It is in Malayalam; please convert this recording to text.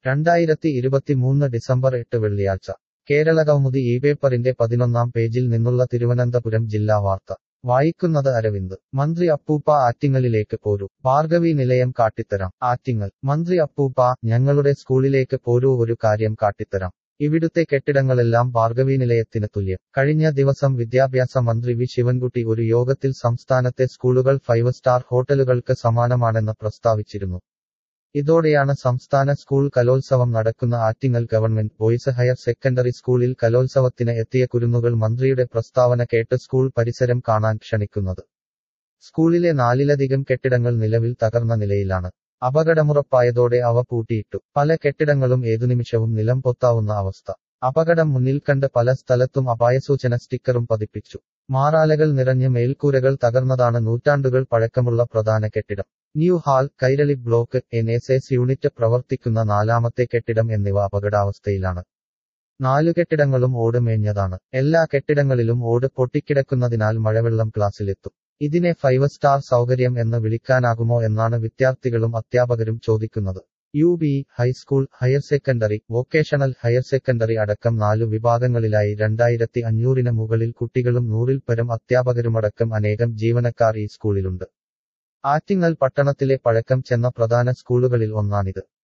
രണ്ടായിരത്തി ഇരുപത്തിമൂന്ന് ഡിസംബർ എട്ട് വെള്ളിയാഴ്ച കേരള കൗമുദി ഈ പേപ്പറിന്റെ പതിനൊന്നാം പേജിൽ നിന്നുള്ള തിരുവനന്തപുരം ജില്ലാ വാർത്ത വായിക്കുന്നത് അരവിന്ദ് മന്ത്രി അപ്പൂപ്പ ആറ്റിങ്ങലിലേക്ക് പോരൂ ഭാർഗവി നിലയം കാട്ടിത്തരാം ആറ്റിങ്ങൽ മന്ത്രി അപ്പൂപ്പ ഞങ്ങളുടെ സ്കൂളിലേക്ക് പോരൂ ഒരു കാര്യം കാട്ടിത്തരാം ഇവിടുത്തെ കെട്ടിടങ്ങളെല്ലാം ഭാർഗവി നിലയത്തിന് തുല്യം കഴിഞ്ഞ ദിവസം വിദ്യാഭ്യാസ മന്ത്രി വി ശിവൻകുട്ടി ഒരു യോഗത്തിൽ സംസ്ഥാനത്തെ സ്കൂളുകൾ ഫൈവ് സ്റ്റാർ ഹോട്ടലുകൾക്ക് സമാനമാണെന്ന് പ്രസ്താവിച്ചിരുന്നു ഇതോടെയാണ് സംസ്ഥാന സ്കൂൾ കലോത്സവം നടക്കുന്ന Attingal government boys higher secondary സ്കൂളിൽ കലോത്സവത്തിന് എത്തിയ കുരുന്നുകൾ മന്ത്രിയുടെ പ്രസ്താവന കേട്ട് സ്കൂൾ പരിസരം കാണാൻ ക്ഷണിക്കുന്നത് സ്കൂളിലെ നാലിലധികം കെട്ടിടങ്ങൾ നിലവിൽ തകർന്ന നിലയിലാണ് അപകടമുറപ്പായതോടെ അവ പൂട്ടിയിട്ടു പല കെട്ടിടങ്ങളും ഏതു നിമിഷവും നിലം പൊത്താവുന്ന അവസ്ഥ അപകടം മുന്നിൽ കണ്ട് പല സ്ഥലത്തും അപായസൂചന സ്റ്റിക്കറും പതിപ്പിച്ചു മാറാലകൾ നിറഞ്ഞ് മേൽക്കൂരകൾ തകർന്നതാണ് നൂറ്റാണ്ടുകൾ പഴക്കമുള്ള പ്രധാന കെട്ടിടം new hall Kairali block N S S unit പ്രവർത്തിക്കുന്ന നാലാമത്തെ കെട്ടിടം എന്നിവ അപകടാവസ്ഥയിലാണ് നാലു കെട്ടിടങ്ങളും ഓട് മേഞ്ഞതാണ് എല്ലാ കെട്ടിടങ്ങളിലും ഓട് പൊട്ടിക്കിടക്കുന്നതിനാൽ മഴവെള്ളം ക്ലാസ്സിലെത്തും ഇതിനെ ഫൈവ് സ്റ്റാർ സൗകര്യം എന്ന് വിളിക്കാനാകുമോ എന്നാണ് വിദ്യാർത്ഥികളും അധ്യാപകരും ചോദിക്കുന്നത് U B high school higher secondary vocational higher secondary അടക്കം നാലു വിഭാഗങ്ങളിലായി രണ്ടായിരത്തി അഞ്ഞൂറിന് മുകളിൽ കുട്ടികളും നൂറിൽ പരം അധ്യാപകരുമടക്കം അനേകം ജീവനക്കാർ ഈ സ്കൂളിലുണ്ട് ആറ്റിങ്ങൽ പട്ടണത്തിലെ പഴക്കം ചെന്ന പ്രധാന സ്കൂളുകളിൽ ഒന്നാണിത്